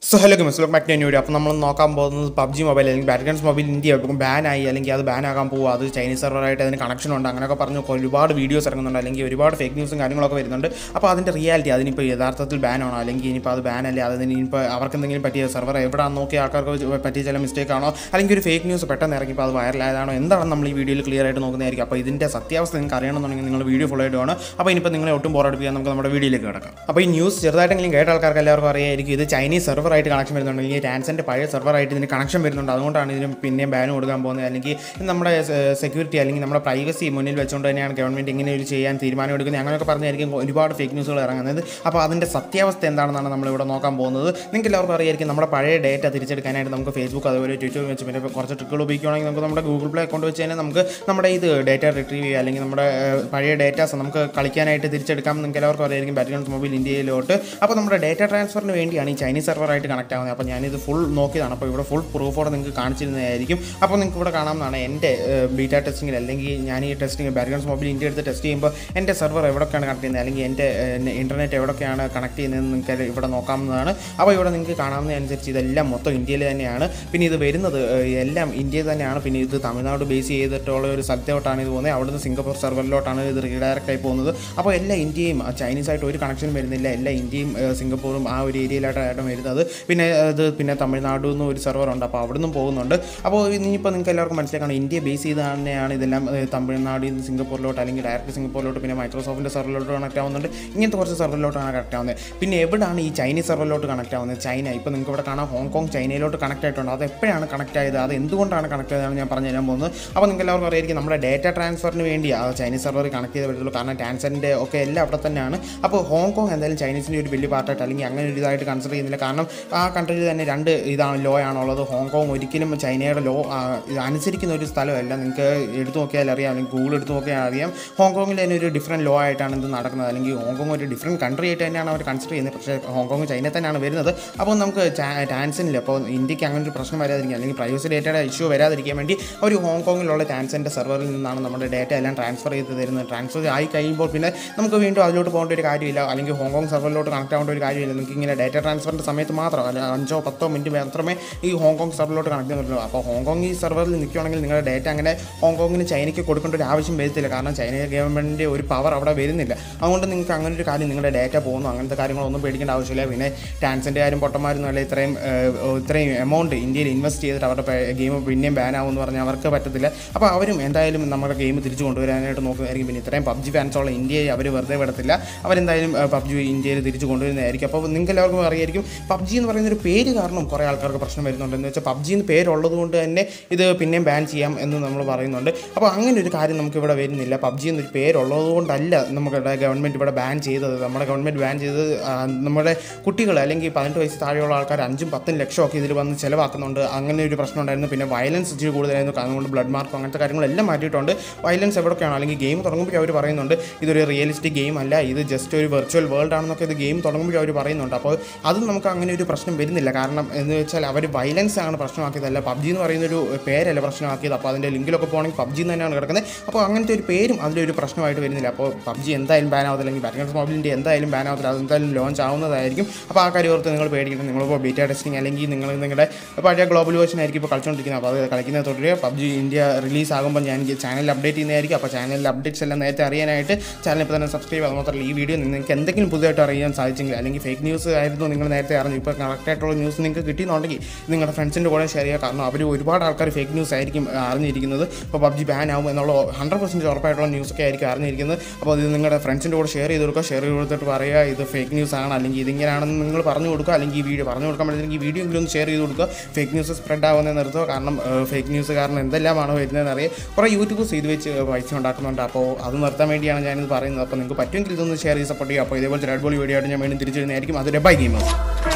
so hello games lock back video അപ്പോൾ നമ്മൾ നോക്കാൻ പോകുന്നത് പബ്ജി മൊബൈൽ അല്ലെങ്കിൽ ബാറ്റ്ഗൺസ് മൊബൈൽ ഇന്ത്യ ബാൻ ആയി അല്ലെങ്കിൽ അത് ബാൻ ആകാൻ പോകുക അത് ചൈനീസ് സെർവറായിട്ട് അതിന് കണക്ഷൻ ഉണ്ട് അങ്ങനെയൊക്കെ പറഞ്ഞ് ഒരുപാട് വീഡിയോസ് ഇറങ്ങുന്നുണ്ട് അല്ലെങ്കിൽ ഒരുപാട് ഫേക്ക് ന്യൂസും കാര്യങ്ങളൊക്കെ വരുന്നുണ്ട് അപ്പോൾ അതിൻ്റെ റിയാലിറ്റി അതിനിപ്പോൾ യഥാർത്ഥത്തിൽ ബാൻ ആണോ അല്ലെങ്കിൽ ഇനിയിപ്പോൾ അത് ബാൻ അല്ലേ അതിന് ഇനിയിപ്പോൾ അവർക്ക് എന്തെങ്കിലും പറ്റിയ സെർവർ എവിടെയാണെന്ന് നോക്കിയ ആൾക്കാർക്ക് പറ്റിയ ചില മിസ്റ്റേക്ക് ആണോ അല്ലെങ്കിൽ ഒരു ഫേക്ക് ന്യൂസ് പെട്ടെന്ന് ഇറങ്ങിപ്പോൾ അത് വൈറലായതാണോ എന്താണ് നമ്മൾ ഈ വീഡിയോയിൽ ക്ലിയർ ആയിട്ട് നോക്കുന്നതായിരിക്കും അപ്പോൾ ഇതിൻ്റെ സത്യാവസ്ഥ നിങ്ങൾക്ക് അറിയണമെന്നുണ്ടെങ്കിൽ നിങ്ങൾ വീഡിയോ ഫുൾ ആയിട്ട് വേണം അപ്പോൾ ഇനിയിപ്പോൾ നിങ്ങളെ ഒട്ടും ബോറടിപ്പിക്കാൻ നമുക്ക് നമ്മുടെ വീഡിയോയിലേക്ക് കിടക്കാം അപ്പോൾ ഈ ന്യൂസ് ചെറുതായിട്ടെങ്കിലും കേട്ട ആൾക്കാർക്ക് എല്ലാവർക്കും അറിയായിരിക്കും ഇത് ചൈനീസ് സെർവറായിട്ട് കണക്ഷൻ വരുന്നുണ്ട് അല്ലെങ്കിൽ ടാൻസൻ്റെ പഴയ സെർവറായിട്ട് ഇതിന് കണക്ഷൻ വരുന്നുണ്ട് അതുകൊണ്ടാണ് ഇതിന് പിന്നെയും ബാൻ കൊടുക്കാൻ പോകുന്നത് അല്ലെങ്കിൽ ഇത് നമ്മുടെ സെക്യൂരിറ്റി അല്ലെങ്കിൽ നമ്മുടെ പ്രൈവസി മുന്നിൽ വെച്ചുകൊണ്ട് തന്നെയാണ് ഗവൺമെൻറ് ഇങ്ങനെ ഒരു ചെയ്യാൻ തീരുമാനം എടുക്കുന്നത് അങ്ങനെയൊക്കെ പറഞ്ഞായിരിക്കും ഒരുപാട് ഫേക്ക് ന്യൂസുകൾ ഇറങ്ങുന്നത് അപ്പോൾ അതിൻ്റെ സത്യാവസ്ഥ എന്താണെന്നാണ് നമ്മളിവിടെ നോക്കാൻ പോകുന്നത് നിങ്ങൾക്ക് എല്ലാവർക്കും അറിയായിരിക്കും നമ്മുടെ പഴയ ഡേറ്റ തിരിച്ചെടുക്കാനായിട്ട് നമുക്ക് ഫേസ്ബുക്ക് അതുപോലെ ട്വിറ്റർ വെച്ച് പിന്നെ കുറച്ച് ട്രിക്കുകൾ ഉപയോഗിക്കുകയാണെങ്കിൽ നമുക്ക് നമ്മുടെ ഗൂഗിൾ പ്ലേ അക്കൗണ്ട് വെച്ച് തന്നെ നമുക്ക് നമ്മുടെ ഇത് ഡേറ്റ റിട്രീവ് ചെയ്യുക അല്ലെങ്കിൽ നമ്മുടെ ഏഹ്, പഴയ ഡേറ്റാസ് നമുക്ക് കളിക്കാനായിട്ട് തിരിച്ചെടുക്കാം നിങ്ങൾക്ക് എല്ലാവർക്കും അറിയായിരിക്കും ബാറ്റ്ഗൺസ് മൊബൈൽ ഇന്ത്യയിലോട്ട് അപ്പോൾ നമ്മുടെ ഡേറ്റ ട്രാൻസ്ഫറിന് വേണ്ടിയാണ് ഈ ചൈനീസ് സെർവറായിട്ട് കണക്ട് ആവുന്നത് അപ്പോൾ ഞാനിത് ഫുൾ നോക്കിയതാണ് അപ്പോൾ ഇവിടെ ഫുൾ പ്രൂഫോടെ നിങ്ങൾക്ക് കാണിച്ചിരുന്നതായിരിക്കും അപ്പോൾ നിങ്ങൾക്ക് ഇവിടെ കാണാവുന്നതാണ് എൻ്റെ ബീറ്റ ടെസ്റ്റിങ്ങിൽ അല്ലെങ്കിൽ ഞാൻ ഈ ടെസ്റ്റിംഗ് ബാറ്റ്ഗൺസ് മൊബൈൽ ഇന്ത്യ എടുത്ത് ടെസ്റ്റ് ചെയ്യുമ്പോൾ എൻ്റെ സെർവർ എവിടെയൊക്കെയാണ് കണക്ട് ചെയ്യുന്നത് അല്ലെങ്കിൽ എൻ്റെ ഇൻ്റർനെറ്റ് എവിടെയൊക്കെയാണ് കണക്ട് ചെയ്യുന്നതെന്ന് നിങ്ങൾക്ക് ഇവിടെ നോക്കാവുന്നതാണ് അപ്പോൾ ഇവിടെ നിങ്ങൾക്ക് കാണാവുന്നതനുസരിച്ച് ഇതെല്ലാം മൊത്തം ഇന്ത്യയിൽ തന്നെയാണ് പിന്നെ ഇത് വരുന്നത് ഏഹ്, എല്ലാം ഇന്ത്യയിൽ തന്നെയാണ് പിന്നെ ഇത് തമിഴ്നാട് ബേസ് ചെയ്തിട്ടുള്ള ഒരു സ്ഥലത്തോട്ടാണ് ഇത് പോകുന്നത് അവിടുന്ന് സിംഗപ്പൂർ സെർവറിലോട്ടാണ് ഇത് റീഡയറക്റ്റ് ആയി പോകുന്നത് അപ്പോൾ എല്ലാ ഇന്ത്യയും ചൈനീസ് ആയിട്ട് ഒരു കണക്ഷനും വരുന്നില്ല എല്ലാ ഇന്ത്യയും ഏഹ്, സിംഗപ്പൂറും ആ ഒരു ഏരിയയിലായിട്ടാണ് വരുന്നത് പിന്നെ അത് പിന്നെ തമിഴ്നാട് നിന്ന് ഒരു സെർവർ ഉണ്ട് അപ്പോൾ അവിടെ നിന്നും പോകുന്നുണ്ട് അപ്പോൾ ഇനിയിപ്പോൾ നിങ്ങൾക്ക് എല്ലാവർക്കും മനസ്സിലാക്കണം ഇന്ത്യ ബേസ് ചെയ്ത് തന്നെയാണ് ഇതെല്ലാം ഏഹ്, തമിഴ്നാടിൽ നിന്ന് സിംഗപ്പൂരിലോട്ട് അല്ലെങ്കിൽ ഡയറക്റ്റ് സിംഗപ്പൂരിലോട്ട് പിന്നെ മൈക്രോസോഫ്റ്റിൻ്റെ സെർവറിലോട്ട് കണക്ട് ആവുന്നുണ്ട് ഇങ്ങനത്തെ കുറച്ച് സെർവറിലോട്ടാണ് കണക്ട് ആവുന്നത് പിന്നെ എവിടെയാണ് ഈ ചൈനീസ് സെർവറിലോട്ട് കണക്ട് ആവുന്നത് ചൈന ഇപ്പോൾ നിങ്ങൾക്ക് ഇവിടെ കാണാം ഹോങ്കോങ് ചൈനയിലോട്ട് കണക്ട് ആയിട്ടുണ്ട് അത് എപ്പോഴാണ് കണക്ട് ആയത് അത് എന്തുകൊണ്ടാണ് കണക്ട് ആയതാണ് ഞാൻ പറഞ്ഞു തരാൻ പോകുന്നത് അപ്പോൾ നിങ്ങൾക്ക് എല്ലാവർക്കും അറിയായിരിക്കും നമ്മുടെ ഡേറ്റ ട്രാൻസ്ഫറിന് വേണ്ടി ആ ചൈനീസ് സെർവർ കണക്ട് ചെയ്ത് പറ്റുള്ളൂ കാരണം ടാൻസൻ്റെ ഒക്കെ എല്ലാം അവിടെ തന്നെയാണ് അപ്പോൾ ഹോങ്കോങ് എന്തായാലും ചൈനീസിൻ്റെ ഒരു വലിയ പാർട്ടായിട്ട് അല്ലെങ്കിൽ അങ്ങനെ ഒരു ഇതായിട്ട് കൺസിഡർ ചെയ്യുന്നില്ല കാരണം ആ കൺട്രിയിൽ തന്നെ രണ്ട് ഇതാണ് ലോ ആണുള്ളത് ഹോങ്കോങ് ഒരിക്കലും ചൈനയുടെ ലോ അനുസരിക്കുന്ന ഒരു സ്ഥലമല്ല നിങ്ങൾക്ക് എടുത്തു നോക്കിയാൽ അറിയാം അല്ലെങ്കിൽ ഗൂഗിൾ എടുത്തു നോക്കിയാൽ അറിയാം ഹോങ്കോങ്ങിൽ തന്നെ ഒരു ഡിഫറെൻറ്റ് ലോ ആയിട്ടാണ് ഇത് നടക്കുന്നത് അല്ലെങ്കിൽ ഹോങ്കോങ് ഒരു ഡിഫറെൻറ്റ് കൺട്രി ആയിട്ട് തന്നെയാണ് അവർ കൺസിഡർ ചെയ്യുന്നത് പക്ഷേ ഹോങ്കോങ് ചൈന തന്നെയാണ് വരുന്നത് അപ്പോൾ നമുക്ക് ടാൻസനിൽ അപ്പോൾ ഇന്ത്യക്ക് അങ്ങനെ ഒരു പ്രശ്നം വരാതിരിക്കുക അല്ലെങ്കിൽ പ്രൈവസി ഡേറ്റയുടെ ഇഷ്യൂ വരാതിരിക്കാൻ വേണ്ടി ഒരു ഹോങ്കോങ്ങിലുള്ള ടാൻസൻ്റെ സെർവറിൽ നിന്നാണ് നമ്മുടെ ഡേറ്റ എല്ലാം ട്രാൻസ്ഫർ ചെയ്ത് തരുന്നത് ട്രാൻസ്ഫർ ആയി കഴിയുമ്പോൾ പിന്നെ നമുക്ക് വീണ്ടും അതിലോട്ട് പോകേണ്ട ഒരു കാര്യമില്ല അല്ലെങ്കിൽ ഹോങ്കോങ് സെർവറിലോട്ട് കണക്ട് ആവേണ്ട ഒരു കാര്യമില്ല നിങ്ങൾക്ക് ഇങ്ങനെ ഡേറ്റ ട്രാൻസ്ഫറിൻ്റെ സമയത്ത് മാത്രം അല്ല അഞ്ചോ പത്തോ മിനിറ്റ് മാത്രമേ ഈ ഹോങ്കോങ് സെർവറിലോട്ട് കണക്ട് ചെയ്യുന്നുള്ളൂ അപ്പോൾ ഹോങ്കോങ് ഈ സെർവറിൽ നിൽക്കുകയാണെങ്കിൽ നിങ്ങളുടെ ഡേറ്റ അങ്ങനെ ഹോങ്കോങ്ങിന് ചൈനയ്ക്ക് കൊടുക്കേണ്ട ഒരു ആവശ്യം വരത്തില്ല കാരണം ചൈന ഗവൺമെൻറ്റിൻ്റെ ഒരു പവർ അവിടെ വരുന്നില്ല അതുകൊണ്ട് നിങ്ങൾക്ക് അങ്ങനെ ഒരു കാര്യം നിങ്ങളുടെ ഡേറ്റ പോകുന്നു അങ്ങനത്തെ കാര്യങ്ങളൊന്നും പേടിക്കേണ്ട ആവശ്യമില്ല പിന്നെ ടാൻസിൻ്റെ കാര്യം പൊട്ടന്മാരൊന്നും അല്ല ഇത്രയും ഏഹ്, ഇത്രയും എമൗണ്ട് ഇന്ത്യയിൽ ഇൻവെസ്റ്റ് ചെയ്തിട്ട് അവരുടെ ഗെയിം പിന്നെയും ബാൻ ആവുമെന്ന് പറഞ്ഞാൽ അവർക്ക് പറ്റത്തില്ല അപ്പോൾ അവരും എന്തായാലും നമ്മുടെ ഗെയിം തിരിച്ചു കൊണ്ടുവരാനായിട്ട് നോക്കുന്നതായിരിക്കും പിന്നെ ഇത്രയും പബ്ജി ഫാൻസുള്ള ഇന്ത്യയെ അവർ വെറുതെ വിടത്തില്ല അവരെന്തായാലും പബ്ജി ഇന്ത്യയിൽ തിരിച്ചു കൊണ്ടുവരുന്നതായിരിക്കും അപ്പോൾ നിങ്ങൾക്ക് എല്ലാവർക്കും അറിയായിരിക്കും പബ്ജി എന്ന് പറയുന്ന ഒരു പേര് കാരണം കുറേ ആൾക്കാർക്ക് പ്രശ്നം വരുന്നുണ്ട് എന്ന് വെച്ചാൽ പബ്ജി എന്ന് പേരുള്ളത് കൊണ്ട് തന്നെ ഇത് പിന്നെയും ബാൻ ചെയ്യാം എന്ന് നമ്മൾ പറയുന്നുണ്ട് അപ്പോൾ അങ്ങനെ ഒരു കാര്യം നമുക്ക് ഇവിടെ വരുന്നില്ല പബ്ജി എന്നൊരു പേരുള്ളത് കൊണ്ടല്ല നമ്മുടെ ഗവൺമെൻറ് ഇവിടെ ബാൻ ചെയ്തത് നമ്മുടെ ഗവൺമെൻറ് ബാൻ ചെയ്തത് ആ, നമ്മുടെ കുട്ടികൾ അല്ലെങ്കിൽ പതിനെട്ട് വയസ്സ് താഴെയുള്ള ആൾക്കാർ അഞ്ചും പത്തും ലക്ഷമൊക്കെ ഇതിൽ വന്ന് ചിലവാക്കുന്നുണ്ട് അങ്ങനെ ഒരു പ്രശ്നം ഉണ്ടായിരുന്നു പിന്നെ വയലൻസ് ഇച്ചിരി കൂടുതലായിരുന്നു അതുകൊണ്ട് ബ്ലഡ് മാർക്കും അങ്ങനത്തെ കാര്യങ്ങളെല്ലാം മാറ്റിയിട്ടുണ്ട് വയലൻസ് എവിടെയൊക്കെയാണ് അല്ലെങ്കിൽ ഗെയിം തുടങ്ങുമ്പോൾ അവർ പറയുന്നുണ്ട് ഇതൊരു റിയലിസ്റ്റിക് ഗെയിം അല്ല ഇത് ജസ്റ്റ് ഒരു വെർച്വൽ വേൾഡ് ആണെന്നൊക്കെ ഇത് ഗെയിം തുടങ്ങുമ്പോൾ അവർ പറയുന്നുണ്ട് അപ്പോൾ അതും നമുക്ക് അങ്ങനെ ഒരു പ്രശ്നം വരുന്നില്ല കാരണം എന്ന് വെച്ചാൽ അവർ വയലൻസ് ആണ് പ്രശ്നമാക്കിയതല്ല പബ്ജി എന്ന് പറയുന്ന ഒരു പേരല്ല പ്രശ്നമാക്കിയത് അപ്പോൾ അതിൻ്റെ ലിങ്കിലൊക്കെ പോകണമെങ്കിൽ പബ്ജി എന്ന് തന്നെയാണ് കിടക്കുന്നത് അപ്പോൾ അങ്ങനത്തെ ഒരു പേരും അതിലൊരു പ്രശ്നമായിട്ട് വരുന്നില്ല അപ്പോൾ പബ്ജി എന്തായാലും ബാൻ ആവത്തില്ല അല്ലെങ്കിൽ ബാറ്റ്ഗൺസ് മൊബൈലിൻ്റെ എന്തായാലും ബാൻ ആവത്തില്ല അത് എന്തായാലും ലോഞ്ച് ആവുന്നതായിരിക്കും അപ്പോൾ ആ കാര്യം ഓർത്ത് നിങ്ങൾ പേടിക്കണം നിങ്ങളിപ്പോൾ ബീറ്റ ടെസ്റ്റിംഗ് അല്ലെങ്കിൽ നിങ്ങൾ നിങ്ങളുടെ പഴയ ഗ്ലോബൽ വേർഷൻ ആയിരിക്കും ഇപ്പോൾ കളിച്ചുകൊണ്ടിരിക്കുന്നത് അപ്പോൾ അത് കളിക്കുന്നത് തൊട്ട് പബ്ജി ഇന്ത്യ റിലീസ് ആകുമ്പോൾ ഞാൻ ചാനലിൽ അപ്ഡേറ്റ് ചെയ്യുന്നതായിരിക്കും അപ്പോൾ ചാനലിൽ അപ്ഡേറ്റ്സ് എല്ലാം നേരത്തെ അറിയാനായിട്ട് ചാനൽ ഇപ്പോൾ തന്നെ സബ്സ്ക്രൈബ് അത് മാത്രമല്ല ഈ വീഡിയോ നിങ്ങൾക്ക് എന്തെങ്കിലും പുതുതായിട്ട് അറിയാൻ സാധിച്ചെങ്കിൽ അല്ലെങ്കിൽ ഫേക്ക് ന്യൂസ് ആയിരുന്നു നിങ്ങൾ നേരത്തെ അറിഞ്ഞു ഇപ്പോൾ കറക്റ്റായിട്ടുള്ള ന്യൂസ് നിങ്ങൾക്ക് കിട്ടിയെന്നുണ്ടെങ്കിൽ നിങ്ങളുടെ ഫ്രണ്ട്സിൻ്റെ കൂടെ ഷെയർ ചെയ്യുക കാരണം അവർ ഒരുപാട് ആൾക്കാർ ഫേക്ക് ന്യൂസ് ആയിരിക്കും ആ, അറിഞ്ഞിരിക്കുന്നത് ഇപ്പോൾ പബ്ജി ബാൻ ആവും എന്നുള്ള ഹൺഡ്രഡ് പെർസെൻറ്റ് ഉറപ്പായിട്ടുള്ള ന്യൂസൊക്കെ ആയിരിക്കും അറിഞ്ഞിരിക്കുന്നത് അപ്പോൾ ഇത് നിങ്ങളുടെ ഫ്രണ്ട്സിൻ്റെ കൂടെ ഷെയർ ചെയ്ത് കൊടുക്കുക ഷെയർ ചെയ്ത് കൊടുത്തിട്ട് പറയുക ഇത് ഫേക്ക് ന്യൂസ് ആണ് അല്ലെങ്കിൽ ഇതിങ്ങനെയാണെന്ന് നിങ്ങൾ പറഞ്ഞു കൊടുക്കുക അല്ലെങ്കിൽ ഈ വീഡിയോ പറഞ്ഞു കൊടുക്കാൻ പറ്റുമെങ്കിൽ ഈ വീഡിയോ എങ്കിലും ഒന്ന് ഷെയർ ചെയ്ത് കൊടുക്കുക ഫേക്ക് ന്യൂസ് സ്പ്രെഡ് ആവുന്നത് നിർത്തുക കാരണം ഫേക്ക് ന്യൂസ് കാരണം എന്തെല്ലാമാണ് വരുന്നതെന്ന് അറിയാം കുറേ യൂട്യൂബേഴ്സ് ഇത് വെച്ച് പൈസ ഉണ്ടാക്കുന്നുണ്ട് അപ്പോൾ അത് നിർത്താൻ വേണ്ടിയാണ് ഞാനിത് പറയുന്നത് അപ്പോൾ നിങ്ങൾക്ക് പറ്റുമെങ്കിൽ ഇതൊന്ന് ഷെയർ ചെയ്ത് സപ്പോർട്ട് ചെയ്യുക അപ്പോൾ ഇതേപോലത്തെ റെഡ് ബോൾ വീഡിയോ ആയിട്ട് ഞാൻ വീണ്ടും തിരിച്ചു വരുന്നതായിരിക്കും അതൊരു ബൈ ഗെയിമേഴ്സ്